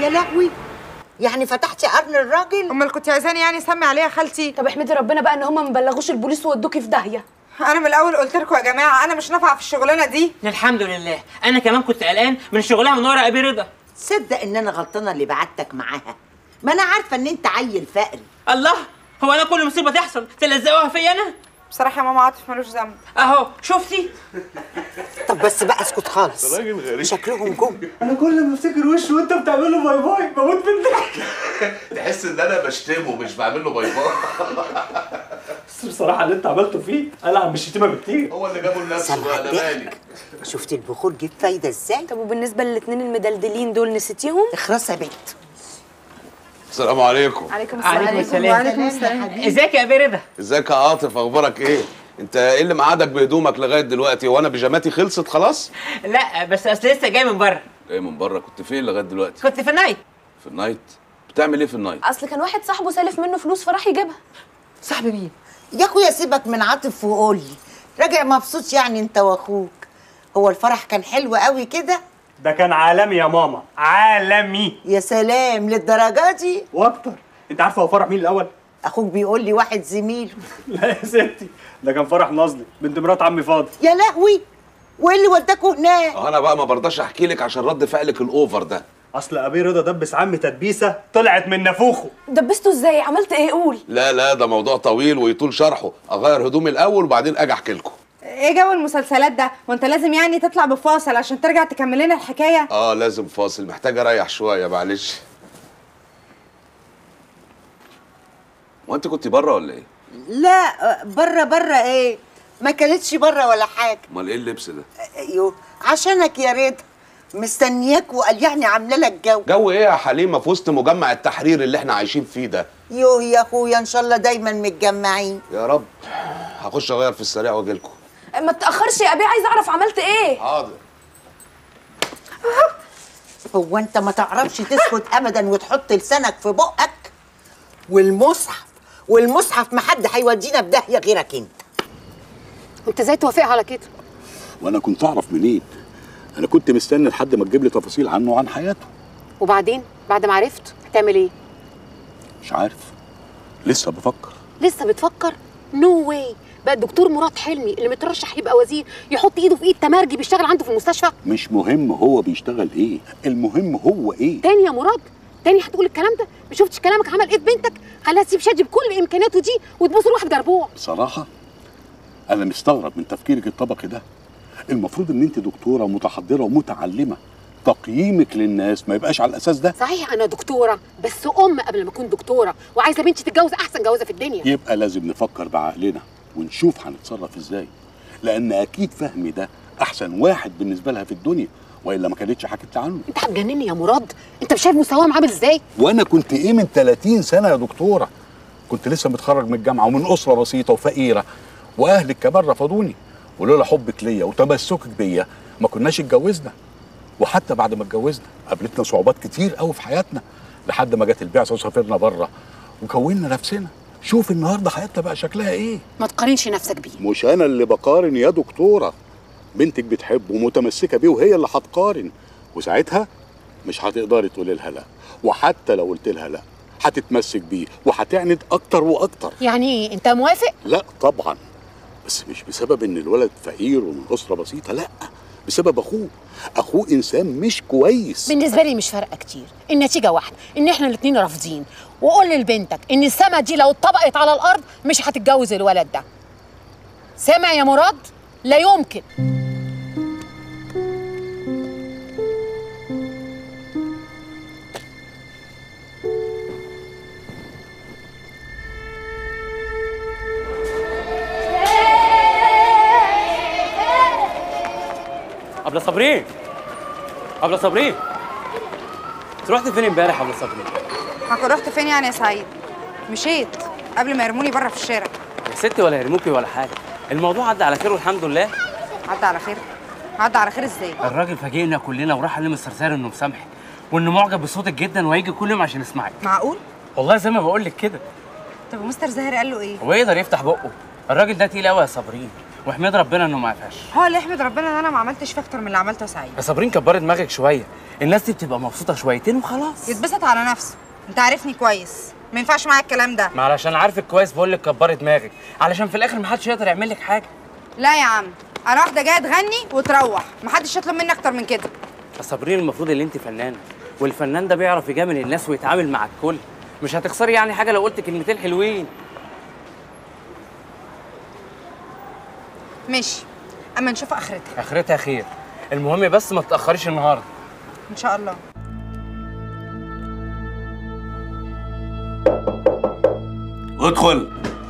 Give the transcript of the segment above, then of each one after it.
يا لهوي يعني فتحتي قرن الراجل امال كنت عايزاني يعني اسمي عليها خالتي طب احمدي ربنا بقى ان هم ما بلغوش البوليس وودوكي في داهيه انا من الاول قلت لكم يا جماعه انا مش نافعه في الشغلانه دي الحمد لله انا كمان كنت قلقان من شغلها من ورا ابي رضا تصدق ان انا غلطانه اللي بعتك معاها ما انا عارفه ان انت عيل فقري الله هو انا كل مصيبه تحصل تلزقوها فيا انا بصراحه يا ماما عاطف ملوش ذنب اهو شفتي طب بس بقى اسكت خالص راجل غريب شكلهم جم انا كل ما افتكر وشه وانت بتعمل له باي باي بموت من الضحك تحس ان انا بشتمه مش بعمل له باي باي بس بصراحه اللي انت عملته فيه العب من الشتيمه بكتير هو اللي جابه لنفسه سامع بقى انا الضحك. مالي شفت البخور جيب فايده ازاي طب وبالنسبه للاتنين المدلدلين دول نسيتيهم اخرس يا بنت السلام عليكم عليكم عليكم السلام وعليكم السلام ازيك يا ابي رضا ازيك يا عاطف اخبارك ايه انت ايه اللي معادك بهدومك لغايه دلوقتي وانا بيجاماتي خلصت خلاص لا بس اصل لسه جاي من بره جاي من بره كنت فين لغايه دلوقتي كنت في النايت في النايت بتعمل ايه في النايت اصل كان واحد صاحبه سالف منه فلوس فراح يجيبها صاحبي مين يا اخويا سيبك من عاطف وقول لي راجع مبسوط يعني انت واخوك هو الفرح كان حلو قوي كده ده كان عالمي يا ماما عالمي يا سلام للدرجه دي واكتر انت عارفه هو فرح مين الاول اخوك بيقول لي واحد زميله لا يا ستي ده كان فرح نظلي بنت مرات عمي فاضل يا لهوي وايه اللي وداكوا هناك اه انا بقى ما برضاش احكي لك عشان رد فعلك الاوفر ده اصل ابي رضا دبس عمي تدبيسه طلعت من نافوخه دبسته ازاي عملت ايه قول لا لا ده موضوع طويل ويطول شرحه اغير هدومي الاول وبعدين اجي احكي لكم ايه جو المسلسلات ده وانت لازم يعني تطلع بفاصل عشان ترجع تكمل لنا الحكايه اه لازم فاصل محتاج اريح شويه معلش وانت كنت بره ولا ايه لا بره بره ايه ما كانتش بره ولا حاجه امال ايه اللبس ده ايوه عشانك يا رضا مستنياك وقال يعني عامله لك جو جو ايه يا حليمه في وسط مجمع التحرير اللي احنا عايشين فيه ده يوه يا اخويا ان شاء الله دايما متجمعين يا رب هخش اغير في السريع واجي لكم ما تاخرش يا ابي عايز اعرف عملت ايه حاضر هو انت ما تعرفش تسكت ابدا وتحط لسانك في بقك والمصحف والمصحف ما حد هيودينا في داهيه غيرك انت انت ازاي توافق على كده وانا كنت اعرف منين انا كنت مستني لحد ما تجيب لي تفاصيل عنه وعن حياته وبعدين بعد ما عرفت هتعمل ايه مش عارف لسه بفكر لسه بتفكر نو واي بقى الدكتور مراد حلمي اللي مترشح يبقى وزير يحط ايده في ايد تمرجي بيشتغل عنده في المستشفى مش مهم هو بيشتغل ايه المهم هو ايه تاني يا مراد تاني هتقول الكلام ده ما شفتش كلامك عمل ايه في بنتك خلاها تسيب شادي بكل امكانياته دي وتبص لواحد جربوع بصراحه انا مستغرب من تفكيرك الطبقي ده المفروض ان انت دكتوره متحضره ومتعلمه تقييمك للناس ما يبقاش على الاساس ده صحيح انا دكتوره بس ام قبل ما اكون دكتوره وعايزه بنتي تتجوز احسن جوازه في الدنيا يبقى لازم نفكر بعقلنا ونشوف هنتصرف ازاي لان اكيد فهمي ده احسن واحد بالنسبه لها في الدنيا والا ما كانتش حكت عنه انت هتجنني يا مراد انت مش شايف مستواهم عامل ازاي وانا كنت ايه من 30 سنه يا دكتوره كنت لسه متخرج من الجامعه ومن اسره بسيطه وفقيره واهلك كمان رفضوني ولولا حبك ليا وتمسكك بيا ما كناش اتجوزنا وحتى بعد ما اتجوزنا قابلتنا صعوبات كتير قوي في حياتنا لحد ما جت البعثه وسافرنا بره وكونا نفسنا شوف النهارده حياتنا بقى شكلها ايه ما تقارنش نفسك بيه مش انا اللي بقارن يا دكتوره بنتك بتحبه ومتمسكه بيه وهي اللي هتقارن وساعتها مش هتقدري تقولي لها لا وحتى لو قلت لها لا هتتمسك بيه وهتعند اكتر واكتر يعني ايه انت موافق لا طبعا بس مش بسبب ان الولد فقير ومن اسره بسيطه لا بسبب اخوه اخوه انسان مش كويس بالنسبه لي مش فارقه كتير النتيجه واحده ان احنا الاتنين رافضين وقول لبنتك ان السما دي لو اتطبقت على الارض مش هتتجوز الولد ده سامع يا مراد لا يمكن ابله صابرين ابله صابرين انت رحت فين امبارح يا ابله صابرين هكون رحت فين يعني يا سعيد مشيت قبل ما يرموني بره في الشارع يا ستي ولا يرموكي ولا حاجه الموضوع عدى على خير والحمد لله عدى على خير عدى على خير ازاي الراجل فاجئنا كلنا وراح قال لمستر ساري انه مسامحك وانه معجب بصوتك جدا وهيجي كل يوم عشان يسمعك معقول والله زي ما بقول لك كده طب ومستر زاهر قال له ايه هو يقدر يفتح بقه الراجل ده تقيل قوي يا صابرين واحمد ربنا انه ما عرفهاش هو اللي يحمد ربنا ان انا ما عملتش فيه اكتر من اللي عملته سعيد يا صابرين كبري دماغك شويه الناس دي بتبقى مبسوطه شويتين وخلاص يتبسط على نفسه انت عارفني كويس ما ينفعش معايا الكلام ده ما علشان عارفك كويس بقول لك كبري دماغك علشان في الاخر محدش يقدر يعمل لك حاجه لا يا عم انا واحده جايه تغني وتروح محدش يطلب مني اكتر من كده يا صابرين المفروض ان انت فنانه والفنان ده بيعرف يجامل الناس ويتعامل مع الكل مش هتخسري يعني حاجه لو قلت كلمتين حلوين ماشي اما نشوف اخرتها اخرتها خير المهم بس ما تتاخريش النهارده ان شاء الله ادخل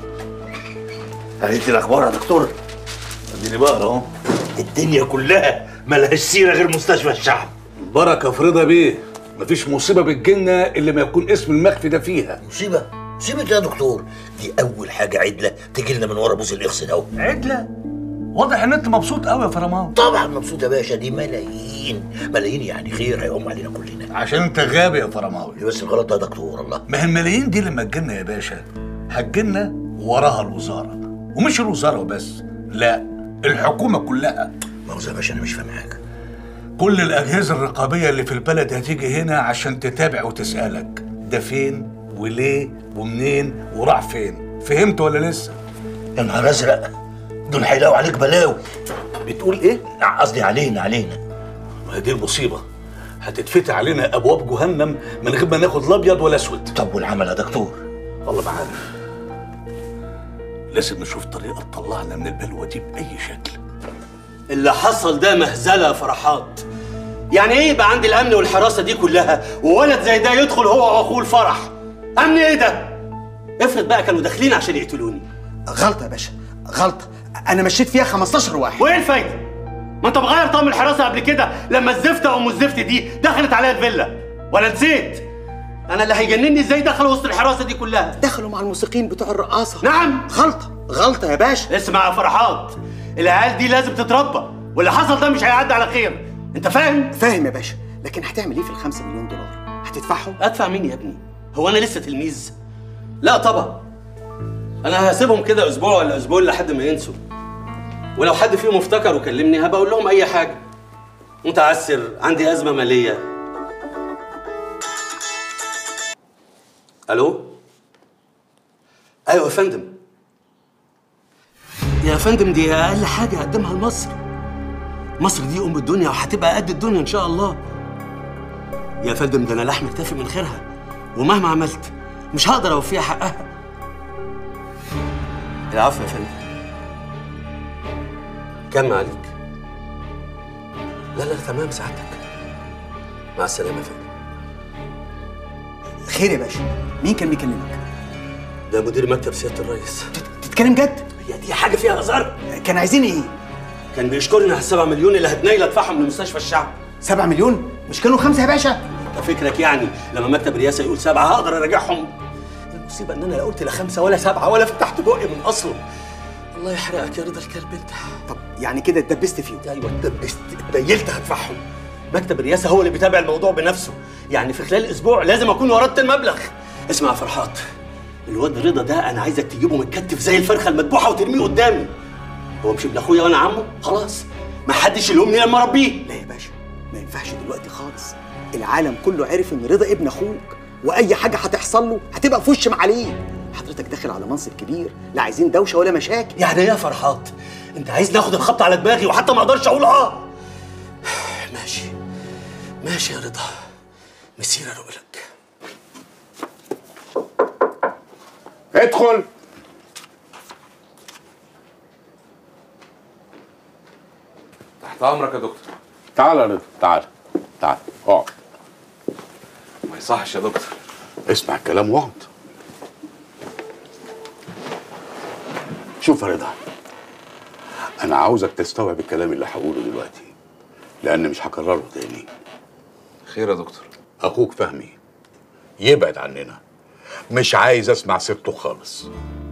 قريت الاخبار يا دكتور اديني بقرا اهو الدنيا كلها ملهاش سيره غير مستشفى الشعب بركه في رضا بيه مفيش مصيبه بتجيلنا اللي ما يكون اسم المخفي ده فيها مصيبه مصيبه يا دكتور دي اول حاجه عدله تجي لنا من ورا بوز الاخس ده عدله واضح ان انت مبسوط قوي يا فرمان طبعا مبسوط يا باشا دي ملايين ملايين يعني خير هيقوم علينا كلنا عشان انت غبي يا فرماوي ليه بس الغلط ده يا دكتور الله ما هي الملايين دي لما تجيلنا يا باشا هتجيلنا وراها الوزاره ومش الوزاره وبس لا الحكومه كلها مؤاخذه يا باشا انا مش فاهم حاجه كل الاجهزه الرقابيه اللي في البلد هتيجي هنا عشان تتابع وتسالك ده فين وليه ومنين وراح فين فهمت ولا لسه يا نهار ازرق دول هيلاقوا عليك بلاوي بتقول ايه قصدي علينا علينا ما هي دي المصيبه هتتفتح علينا ابواب جهنم من غير ما ناخد لا ابيض ولا اسود طب والعمل يا دكتور والله ما عارف لازم نشوف طريقه تطلعنا من البلوه دي باي شكل اللي حصل ده مهزله يا فرحات يعني ايه يبقى عندي الامن والحراسه دي كلها وولد زي ده يدخل هو واخوه الفرح امن ايه ده افرض بقى كانوا داخلين عشان يقتلوني غلطه يا باشا غلطه انا مشيت فيها 15 واحد وايه الفايده ما انت مغير طقم الحراسه قبل كده لما الزفته ام الزفت دي دخلت عليا الفيلا ولا نسيت انا اللي هيجنني ازاي دخلوا وسط الحراسه دي كلها دخلوا مع الموسيقيين بتوع الرقاصه نعم غلطه غلطه يا باشا اسمع يا فرحات العيال دي لازم تتربى واللي حصل ده مش هيعدي على خير انت فاهم فاهم يا باشا لكن هتعمل ايه في الخمسة مليون دولار هتدفعهم ادفع مين يا ابني هو انا لسه تلميذ لا طبعا انا هسيبهم كده اسبوع ولا اسبوعين لحد ما ينسوا ولو حد فيهم افتكر وكلمني هبقى اقول لهم اي حاجه متعسر عندي ازمه ماليه الو ايوه يا فندم يا فندم دي اقل حاجه اقدمها لمصر مصر دي ام الدنيا وهتبقى قد الدنيا ان شاء الله يا فندم ده انا لحم اكتفي من خيرها ومهما عملت مش هقدر اوفيها حقها العفو يا فندم كم عليك لا لا تمام سعادتك مع السلامه يا فندم خير يا باشا مين كان بيكلمك ده مدير مكتب سياده الرئيس تتكلم جد هي دي حاجه فيها هزار كان عايزين ايه كان بيشكرني على السبعة مليون اللي هتنيل ادفعهم لمستشفى الشعب سبعة مليون مش كانوا خمسة يا باشا ده فكرك يعني لما مكتب الرئاسه يقول سبعة هقدر اراجعهم المصيبه ان انا لا قلت لا خمسه ولا سبعه ولا فتحت بقي من اصله الله يحرقك يا رضا الكلب انت طب يعني كده اتدبست فيهم ايوه اتدبست اتنيلت هدفعهم مكتب الرئاسه هو اللي بيتابع الموضوع بنفسه يعني في خلال اسبوع لازم اكون وردت المبلغ اسمع يا فرحات الواد رضا ده انا عايزك تجيبه متكتف زي الفرخه المذبوحه وترميه قدامي هو مش ابن اخويا وانا عمه خلاص ما حدش يلومني لما اربيه لا يا باشا ما ينفعش دلوقتي خالص العالم كله عرف ان رضا ابن اخوك واي حاجه هتحصل له هتبقى في وش معاليه حضرتك داخل على منصب كبير لا عايزين دوشه ولا مشاكل يعني ايه يا فرحات انت عايز ناخد الخبط على دماغي وحتى ما اقدرش اقول اه ماشي ماشي يا رضا مسير اروق لك ادخل تحت امرك يا دكتور تعال يا رضا تعال تعال اقعد ما يصحش يا دكتور اسمع الكلام واقعد شوف يا رضا انا عاوزك تستوعب الكلام اللي هقوله دلوقتي لان مش هكرره تاني خير يا دكتور اخوك فهمي يبعد عننا مش عايز اسمع سيرته خالص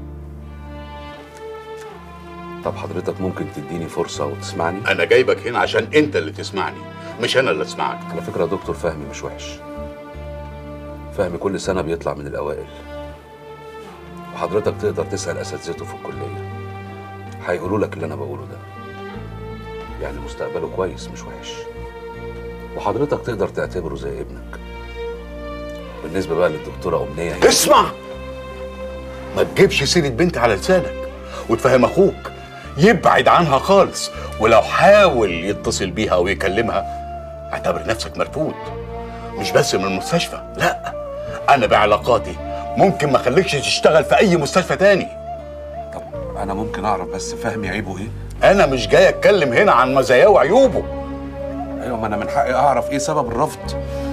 طب حضرتك ممكن تديني فرصة وتسمعني؟ انا جايبك هنا عشان انت اللي تسمعني مش انا اللي اسمعك على فكرة يا دكتور فهمي مش وحش فهمي كل سنة بيطلع من الأوائل وحضرتك تقدر تسأل أساتذته في الكلية هيقولوا لك اللي انا بقوله ده يعني مستقبله كويس مش وحش وحضرتك تقدر تعتبره زي ابنك بالنسبه بقى للدكتوره امنيه هي اسمع ما تجيبش سيرة بنت على لسانك وتفهم اخوك يبعد عنها خالص ولو حاول يتصل بيها او يكلمها اعتبر نفسك مرفوض مش بس من المستشفى لا انا بعلاقاتي ممكن ما اخليكش تشتغل في اي مستشفى تاني انا ممكن اعرف بس فهمي عيبه ايه انا مش جاي اتكلم هنا عن مزاياه وعيوبه ايوه ما انا من حقي اعرف ايه سبب الرفض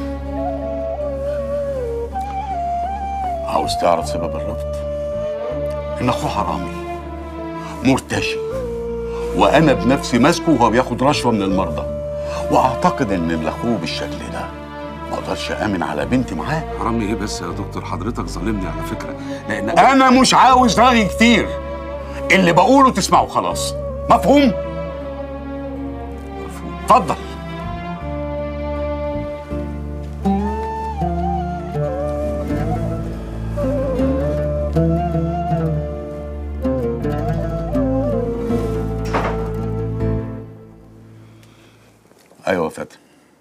عاوز تعرف سبب الرفض ان اخوه حرامي مرتشي وانا بنفسي ماسكه وهو بياخد رشوه من المرضى واعتقد ان اللي اخوه بالشكل ده ما اقدرش امن على بنتي معاه حرامي ايه بس يا دكتور حضرتك ظالمني على فكره لان انا مش عاوز رأي كتير اللي بقوله تسمعه خلاص مفهوم مفهوم اتفضل ايوه يا فاتن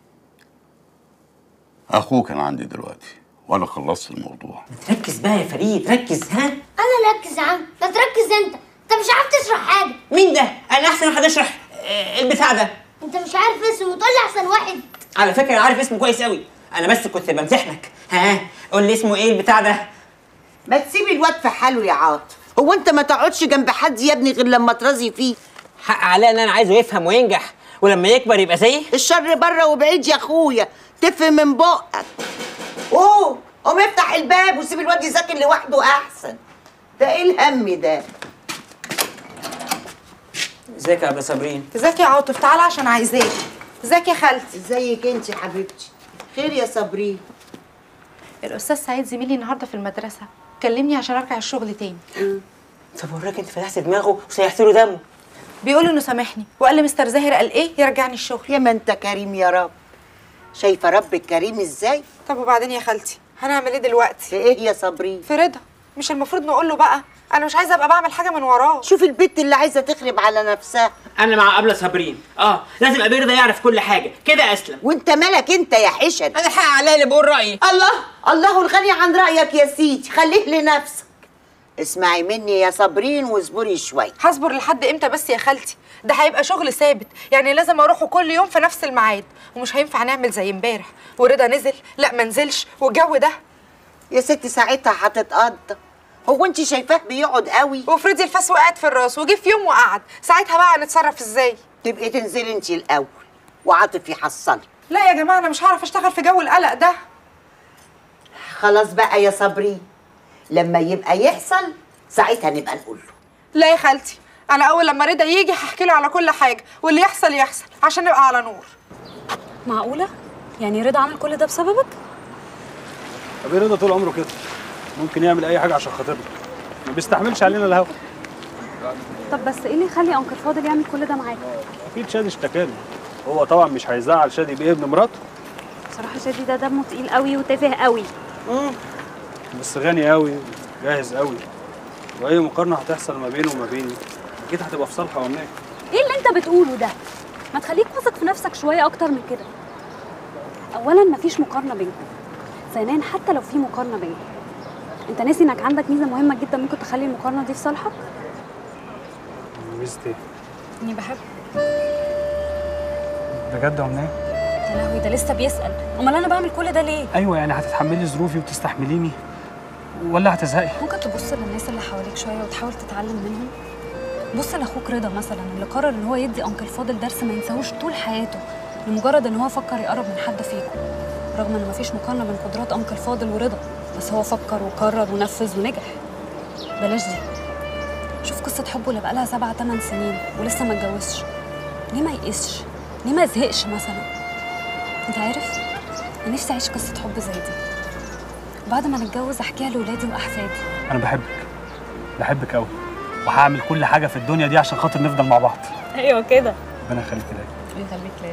اخوه كان عندي دلوقتي وانا خلصت الموضوع ركز بقى يا فريد ركز ها انا ركز يا عم ما تركز انت انت مش عارف تشرح حاجه مين ده انا احسن واحد اشرح آه، البتاع ده انت مش عارف اسمه تقول لي احسن واحد على فكره انا عارف اسمه كويس قوي انا بس كنت بمسحلك ها قول لي اسمه ايه البتاع ده ما تسيب الواد في حاله يا عاطف هو انت ما تقعدش جنب حد يا ابني غير لما ترازي فيه حق عليا ان انا عايزه يفهم وينجح ولما يكبر يبقى زيي الشر بره وبعيد يا اخويا تفهم من بقك اوه قوم افتح الباب وسيب الواد يذاكر لوحده احسن ده ايه الهم ده ازيك يا ابو صابرين ازيك يا عاطف تعالى عشان عايزاك ازيك يا خالتي ازيك انت يا حبيبتي خير يا صابرين الاستاذ سعيد زميلي النهارده في المدرسه كلمني عشان ارجع الشغل تاني طب وراك انت فتحت دماغه وسيحت له دمه بيقول انه سامحني وقال لي مستر زاهر قال ايه يرجعني الشغل يا ما انت كريم يا رب شايفه ربك كريم ازاي طب وبعدين يا خالتي هنعمل ايه دلوقتي في ايه يا صابرين في رضا مش المفروض نقول له بقى انا مش عايزه ابقى بعمل حاجه من وراه شوف البت اللي عايزه تخرب على نفسها انا مع ابله صابرين اه لازم ابي رضا يعرف كل حاجه كده اسلم وانت مالك انت يا حشن انا الحق عليا اللي بقول رايي الله الله الغني عن رايك يا سيدي خليه لنفسك اسمعي مني يا صابرين واصبري شويه هصبر لحد امتى بس يا خالتي ده هيبقى شغل ثابت يعني لازم اروحه كل يوم في نفس الميعاد ومش هينفع نعمل زي امبارح ورضا نزل لا ما نزلش والجو ده يا ستي ساعتها هتتقضى هو انت شايفاه بيقعد قوي وفريدي الفاس وقعت في الراس وجه في يوم وقعد ساعتها بقى هنتصرف ازاي تبقي تنزلي انت الاول وعاطف يحصلك لا يا جماعه انا مش هعرف اشتغل في جو القلق ده خلاص بقى يا صابرين لما يبقى يحصل ساعتها نبقى نقول له لا يا خالتي انا اول لما رضا يجي هحكي له على كل حاجه واللي يحصل يحصل عشان نبقى على نور معقولة؟ يعني رضا عمل كل ده بسببك؟ طب ايه رضا طول عمره كده ممكن يعمل اي حاجه عشان خاطرنا ما بيستحملش علينا الهوا طب بس ايه اللي يخلي انكل فاضل يعمل كل ده معاك؟ اكيد شادي اشتكاني هو طبعا مش هيزعل شادي بابن مراته بصراحة شادي ده دمه تقيل قوي وتافه قوي بس غني قوي جاهز قوي واي مقارنه هتحصل ما بينه وما بيني اكيد هتبقى في صالحه وامنيه ايه اللي انت بتقوله ده؟ ما تخليك واثق في نفسك شوية أكتر من كده أولا مفيش مقارنة بينكم ثانيا حتى لو في مقارنة بينكم انت ناسي انك عندك ميزة مهمة جدا ممكن تخلي المقارنة دي في صالحك؟ ميزة ايه؟ اني بحب بجد يا امنيه؟ يا لهوي ده لسه بيسأل امال انا بعمل كل ده ليه؟ ايوه يعني هتتحملي ظروفي وتستحمليني ولا هتزهقي؟ ممكن تبص للناس اللي حواليك شويه وتحاول تتعلم منهم بص لاخوك رضا مثلا اللي قرر ان هو يدي انكل فاضل درس ما ينساهوش طول حياته لمجرد ان هو فكر يقرب من حد فيكم رغم ان مفيش مقارنه بين قدرات انكل فاضل ورضا بس هو فكر وقرر ونفذ ونجح بلاش دي شوف قصه حبه اللي بقالها سبع تمن سنين ولسه ما اتجوزش ليه ما يقسش ليه ما يزهقش مثلا انت عارف انا نفسي اعيش قصه حب زي دي بعد ما نتجوز احكيها لاولادي واحفادي انا بحبك بحبك قوي وهعمل كل حاجه في الدنيا دي عشان خاطر نفضل مع بعض ايوه كده ربنا يخليك ليا يخليك ليا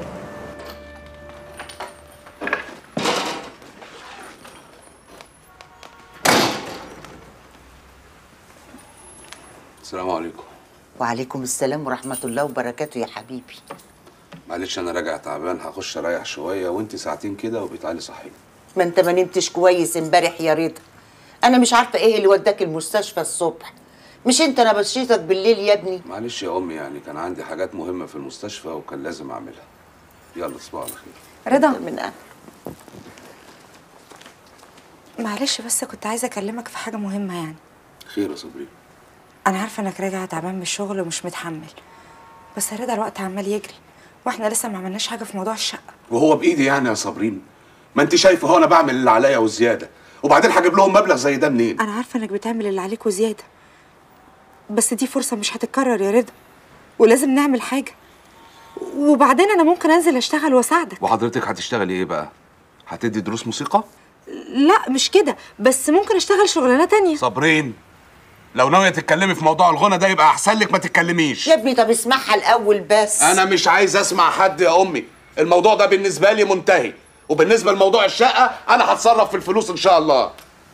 السلام عليكم وعليكم السلام ورحمه الله وبركاته يا حبيبي معلش انا راجع تعبان هخش اريح شويه وانت ساعتين كده وبيتعالي صحيني ما انت ما نمتش كويس امبارح يا رضا انا مش عارفه ايه اللي وداك المستشفى الصبح مش انت انا بشيتك بالليل يا ابني معلش يا امي يعني كان عندي حاجات مهمه في المستشفى وكان لازم اعملها يلا تصبحوا على خير رضا من أهل. معلش بس كنت عايزه اكلمك في حاجه مهمه يعني خير يا صبري انا عارفه انك راجع تعبان من الشغل ومش متحمل بس يا رضا الوقت عمال يجري واحنا لسه ما عملناش حاجه في موضوع الشقه وهو بايدي يعني يا صابرين ما انت شايفه هو انا بعمل اللي عليا وزياده وبعدين هجيب لهم مبلغ زي ده منين انا عارفه انك بتعمل اللي عليك وزياده بس دي فرصه مش هتتكرر يا رضا ولازم نعمل حاجه وبعدين انا ممكن انزل اشتغل واساعدك وحضرتك هتشتغلي ايه بقى هتدي دروس موسيقى لا مش كده بس ممكن اشتغل شغلانه تانية صابرين لو ناويه تتكلمي في موضوع الغنى ده يبقى احسن لك ما تتكلميش يا ابني طب اسمعها الاول بس انا مش عايز اسمع حد يا امي الموضوع ده بالنسبه لي منتهي وبالنسبه لموضوع الشقه انا هتصرف في الفلوس ان شاء الله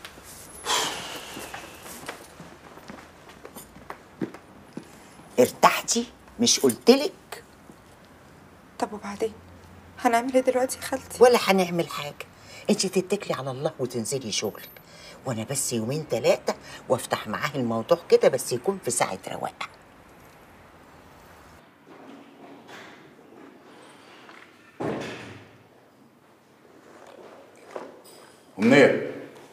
ارتحتي مش قلتلك طب وبعدين هنعمل ايه دلوقتي يا خالتي ولا هنعمل حاجه انت تتكلي على الله وتنزلي شغلك وانا بس يومين ثلاثه وافتح معاه الموضوع كده بس يكون في ساعه رواقه أمنية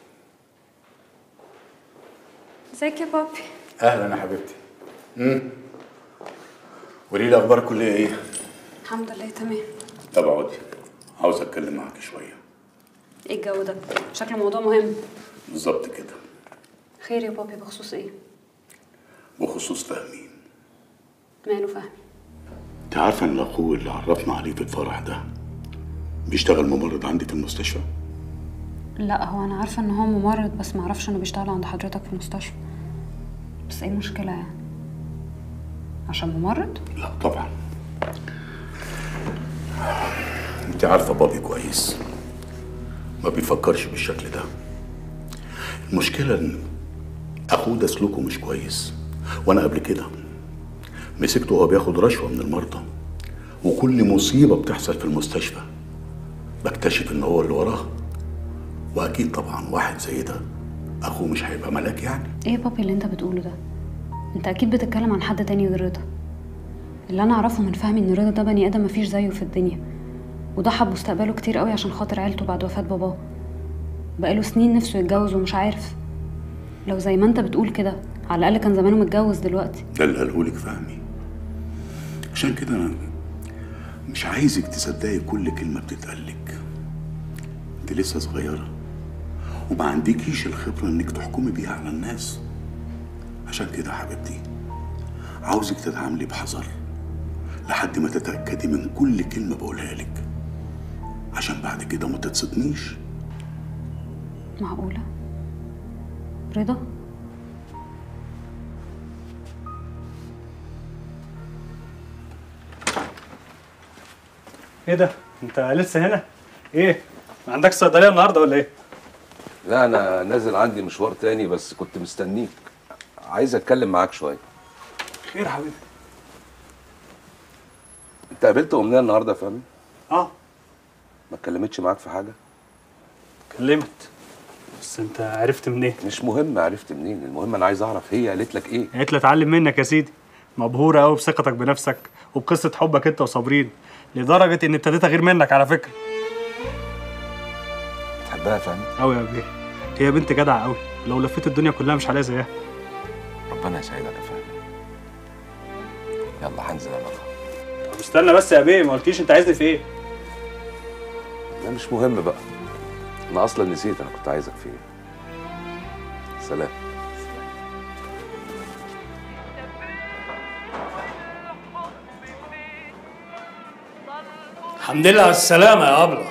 ازيك يا بابي أهلا يا حبيبتي امم قولي لي أخبار الكلية إيه؟ الحمد لله تمام طب اقعدي عاوز أتكلم معاكي شوية ايه الجو ده شكله موضوع مهم بالظبط كده خير يا بابي بخصوص ايه بخصوص فهمي ماله فهمي أنت عارفة إن أخوه اللي عرفنا عليه في الفرح ده بيشتغل ممرض عندي في المستشفى لا هو انا عارفه ان هو ممرض بس معرفش انه بيشتغل عند حضرتك في المستشفى بس ايه المشكله يعني عشان ممرض لا طبعا انت عارفه بابي كويس ما بيفكرش بالشكل ده المشكله ان اخوه ده سلوكه مش كويس وانا قبل كده مسكته وهو بياخد رشوه من المرضى وكل مصيبه بتحصل في المستشفى بكتشف ان هو اللي وراه واكيد طبعا واحد زي ده اخوه مش هيبقى ملاك يعني ايه يا بابي اللي انت بتقوله ده انت اكيد بتتكلم عن حد تاني غير رضا اللي انا اعرفه من فهمي ان رضا ده بني ادم مفيش زيه في الدنيا وضحى بمستقبله كتير قوي عشان خاطر عيلته بعد وفاة باباه بقاله سنين نفسه يتجوز ومش عارف لو زي ما انت بتقول كده على الاقل كان زمانه متجوز دلوقتي ده اللي قالهولك فهمي عشان كده انا مش عايزك تصدقي كل كلمه بتتقالك انت لسه صغيره وما عندكيش الخبره انك تحكمي بيها على الناس عشان كده يا حبيبتي عاوزك تتعاملي بحذر لحد ما تتاكدي من كل كلمه بقولها لك عشان بعد كده ما تتصدميش معقوله رضا ايه ده انت لسه هنا ايه ما عندكش صيدليه النهارده ولا ايه لا انا نازل عندي مشوار تاني بس كنت مستنيك عايز اتكلم معاك شويه خير يا حبيبي انت قابلت امنيه النهارده يا فهمي اه ما اتكلمتش معاك في حاجه كلمت بس انت عرفت منين مش مهم عرفت منين المهم انا عايز اعرف هي قالت لك ايه قالت لي اتعلم منك يا سيدي مبهوره قوي بثقتك بنفسك وبقصه حبك انت وصابرين لدرجه ان ابتديت اغير منك على فكره بتحبها يا فهمي قوي يا بيه هي بنت جدعه قوي لو لفيت الدنيا كلها مش هلاقي زيها ربنا يسعدك يا فهمي يلا هنزل انا بقى. طب استنى بس يا بيه ما قلتيش انت عايزني في ايه لا مش مهم بقى انا اصلا نسيت انا كنت عايزك في ايه سلام الحمد لله على السلامة يا أبلة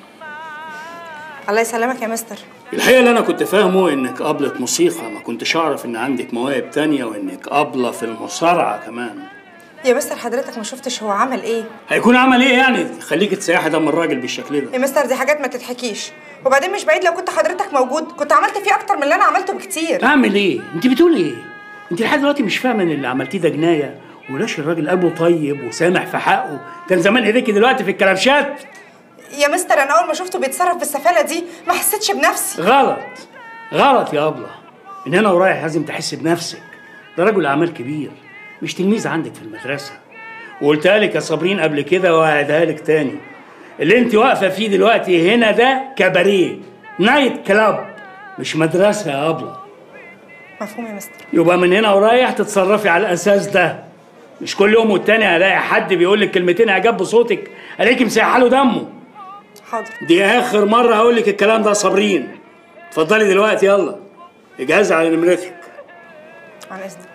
الله يسلمك يا مستر الحقيقة اللي أنا كنت فاهمه إنك أبلة موسيقى ما كنتش أعرف إن عندك مواهب تانية وإنك أبلة في المصارعة كمان يا مستر حضرتك ما شفتش هو عمل ايه هيكون عمل إيه يعني خليك تسيحي دم الراجل بالشكل ده يا مستر دي حاجات ما تتحكيش وبعدين مش بعيد لو كنت حضرتك موجود كنت عملت فيه اكتر من اللي انا عملته بكتير أعمل إيه؟ أنت بتقولي إيه؟ انت لحد دلوقتي مش فاهمه ان اللي عملتيه ده جنايه ولاش الراجل قلبه طيب وسامح في حقه كان زمان ايديكي دلوقتي في الكلبشات يا مستر انا اول ما شفته بيتصرف بالسفاله دي ما حسيتش بنفسي غلط غلط يا ابله من هنا ورايح لازم تحس بنفسك ده رجل اعمال كبير مش تلميذ عندك في المدرسه وقلتها لك يا صابرين قبل كده وهعيدها لك تاني اللي انت واقفه فيه دلوقتي هنا ده كباريه نايت كلاب مش مدرسه يا ابله مفهوم يا مستر يبقى من هنا ورايح تتصرفي على الاساس ده مش كل يوم والتاني هلاقي حد بيقول لك كلمتين اعجاب بصوتك الاقيكي مسيحه له دمه حاضر دي اخر مره هقول لك الكلام ده يا صابرين اتفضلي دلوقتي يلا اجهزي على نمرتك عن اذنك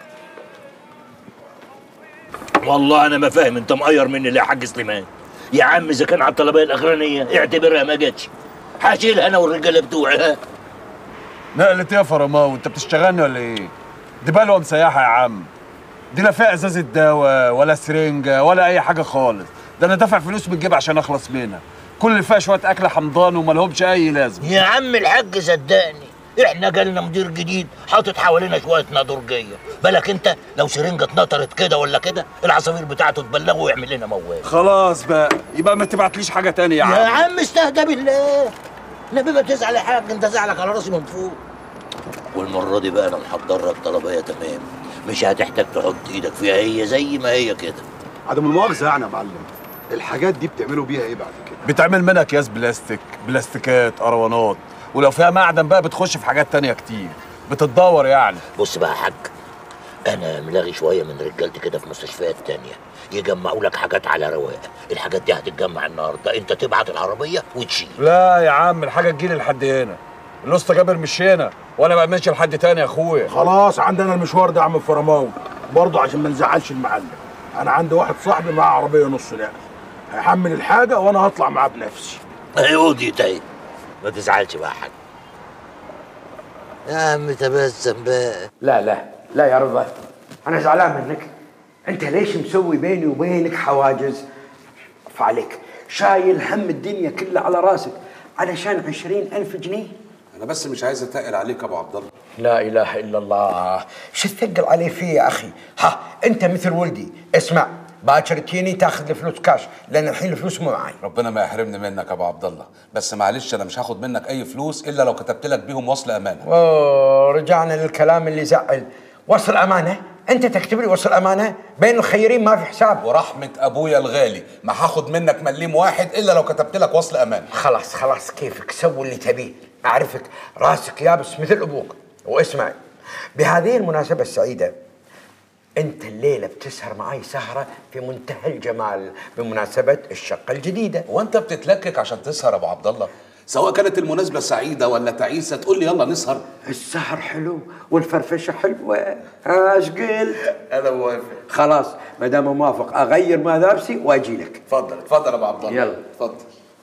والله انا ما فاهم انت مقير مني ليه يا حاج سليمان يا عم اذا كان على الطلبيه الاخرانيه اعتبرها ما جاتش هشيلها انا والرجاله بتوعي ها نقلة ايه يا فرماوي انت بتشتغلني ولا ايه؟ دي بلوه مسيحة يا عم دي لا فيها ازازة دواء ولا سرنجة ولا اي حاجة خالص ده انا دافع فلوس من الجيب عشان اخلص منها كل اللي فيها شوية اكل حمضان ومالهمش اي لازمة يا عم الحاج صدقني احنا جالنا مدير جديد حاطط حوالينا شويه نادرجيه بالك انت لو سرنجه اتنطرت كده ولا كده العصافير بتاعته تبلغه ويعمل لنا موال خلاص بقى يبقى ما تبعتليش حاجة تانية يا عم يا عم استهدى بالله نبي ما تزعل يا حاج انت زعلك على راسي من فوق والمره دي بقى انا محضر لك طلبيه تمام مش هتحتاج تحط ايدك فيها هي زي ما هي كده عدم المؤاخذه يعني يا معلم الحاجات دي بتعملوا بيها ايه بعد كده بتعمل منها اكياس بلاستيك بلاستيكات قروانات ولو فيها معدن بقى بتخش في حاجات تانية كتير بتتدور يعني بص بقى يا حاج انا ملاغي شويه من رجالتي كده في مستشفيات تانية يجمعوا لك حاجات على رواق الحاجات دي هتتجمع النهارده انت تبعت العربيه وتشيل لا يا عم الحاجة تجيلي لحد هنا الاسطى جابر مش هنا وانا بقى ماشي لحد تاني يا اخويا خلاص عندنا المشوار ده يا عم فرماوي برضه عشان ما نزعلش المعلم انا عندي واحد صاحبي معاه عربيه نص نقل هيحمل الحاجه وانا هطلع معاه بنفسي ايوه دي تاي ما تزعلش بقى يا حاج يا عم تبسم بقى لا لا لا يا رضا انا زعلان منك انت ليش مسوي بيني وبينك حواجز فعليك شايل هم الدنيا كلها على راسك علشان عشرين ألف جنيه انا بس مش عايز اتقل عليك يا ابو عبد الله لا اله الا الله شو تثقل علي فيه يا اخي ها انت مثل ولدي اسمع باكر تجيني تاخذ الفلوس كاش لان الحين الفلوس مو معي ربنا ما يحرمني منك يا ابو عبد الله بس معلش انا مش هاخد منك اي فلوس الا لو كتبت لك بيهم وصل امانه اوه رجعنا للكلام اللي زعل وصل امانه انت تكتب لي وصل امانه بين الخيرين ما في حساب ورحمه ابويا الغالي ما هاخد منك مليم واحد الا لو كتبت لك وصل امانه خلاص خلاص كيفك سوي اللي تبيه اعرفك راسك يابس مثل ابوك واسمع بهذه المناسبه السعيده انت الليله بتسهر معي سهره في منتهى الجمال بمناسبه الشقه الجديده وانت بتتلكك عشان تسهر يا ابو عبد الله سواء كانت المناسبه سعيده ولا تعيسه تقول لي يلا نسهر السهر حلو والفرفشه حلوه ها ايش قلت انا موافق خلاص ما دام موافق اغير ملابسي واجي لك اتفضل اتفضل يا ابو عبد الله يلا. اتفضل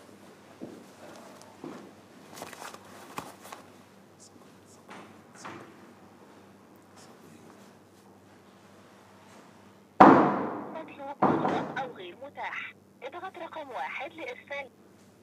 أو غير متاح اضغط رقم واحد لإرسال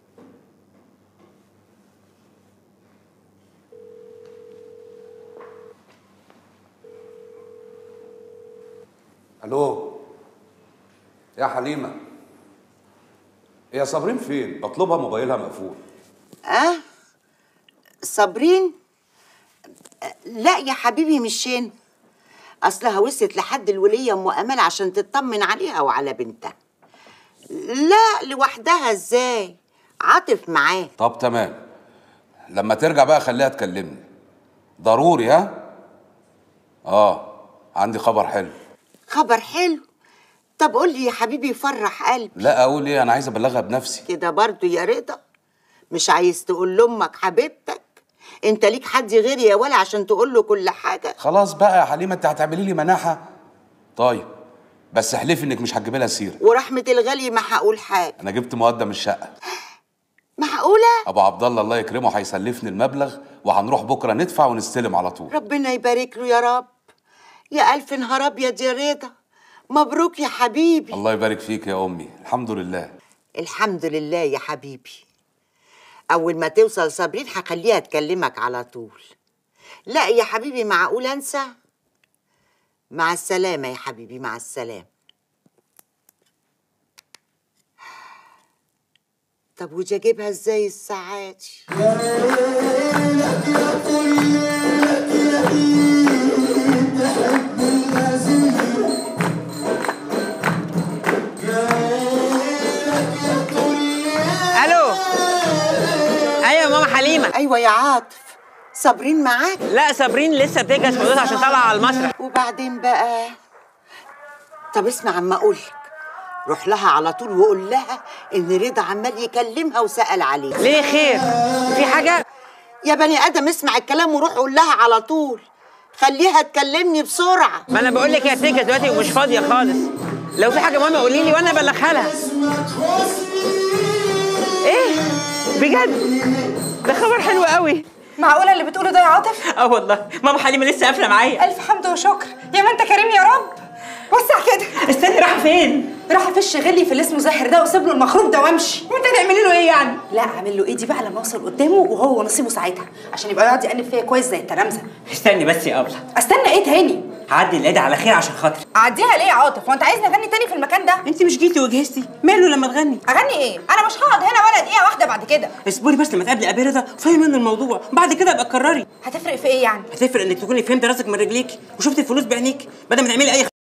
الو يا حليمه يا صابرين فين بطلبها موبايلها مقفول اه صابرين لا يا حبيبي مش هنا اصلها وصلت لحد الوليه ام امال عشان تطمن عليها وعلى بنتها لا لوحدها ازاي عاطف معاه طب تمام لما ترجع بقى خليها تكلمني ضروري ها اه عندي خبر حلو خبر حلو طب قول لي يا حبيبي يفرح قلبي لا اقول ايه انا عايز ابلغها بنفسي كده برضو يا رضا مش عايز تقول لامك حبيبتك انت ليك حد غيري يا ولا عشان تقول له كل حاجه خلاص بقى يا حليمه انت هتعملي لي مناحه طيب بس احلفي انك مش هتجيبي لها سيره ورحمه الغالي ما هقول حاجه انا جبت مقدم الشقه معقوله ابو عبد الله الله يكرمه هيسلفني المبلغ وهنروح بكره ندفع ونستلم على طول ربنا يبارك له يا رب يا الف نهار ابيض يا رضا مبروك يا حبيبي الله يبارك فيك يا امي الحمد لله الحمد لله يا حبيبي اول ما توصل صابرين هخليها تكلمك على طول لا يا حبيبي معقول انسى مع السلامة يا حبيبي مع السلامة طب ودي اجيبها ازاي الساعة دي؟ الو ايوه يا ماما حليمه ايوه يا عاطف صابرين معاك لا صابرين لسه بتجهز حدودها عشان طالعه على المسرح وبعدين بقى طب اسمع عما اقول لك روح لها على طول وقول لها ان رضا عمال يكلمها وسأل عليك ليه خير في حاجه يا بني ادم اسمع الكلام وروح قول لها على طول خليها تكلمني بسرعه ما انا بقول لك هي بتجهز دلوقتي ومش فاضيه خالص لو في حاجه مهمه قولي لي وانا ابلغها لها ايه بجد ده خبر حلو قوي معقوله اللي بتقوله ده يا عاطف اه والله ماما حليمه لسه قافله معايا الف حمد وشكر يا ما انت كريم يا رب وسع كده استني رايحه فين راح في الشغلي في اللي اسمه زاهر ده واسيب له المخروب ده وامشي وانت تعملي له ايه يعني لا اعمل له ايه دي بقى لما اوصل قدامه وهو نصيبه ساعتها عشان يبقى يقعد يقلب فيا كويس زي التلامذه استني بس يا ابله استنى ايه تاني هعدي العيد على خير عشان خاطري اعديها ليه يا عاطف وانت عايزني اغني تاني في المكان ده انت مش جيتي وجهزتي ماله لما تغني اغني ايه انا مش هقعد هنا ولا دقيقه واحده بعد كده اصبري بس لما تقابلي ابي رضا فهمي منه الموضوع بعد كده ابقى كرري هتفرق في ايه يعني هتفرق انك تكوني فهمت راسك من رجليك وشفتي الفلوس بعينيك بدل ما تعملي اي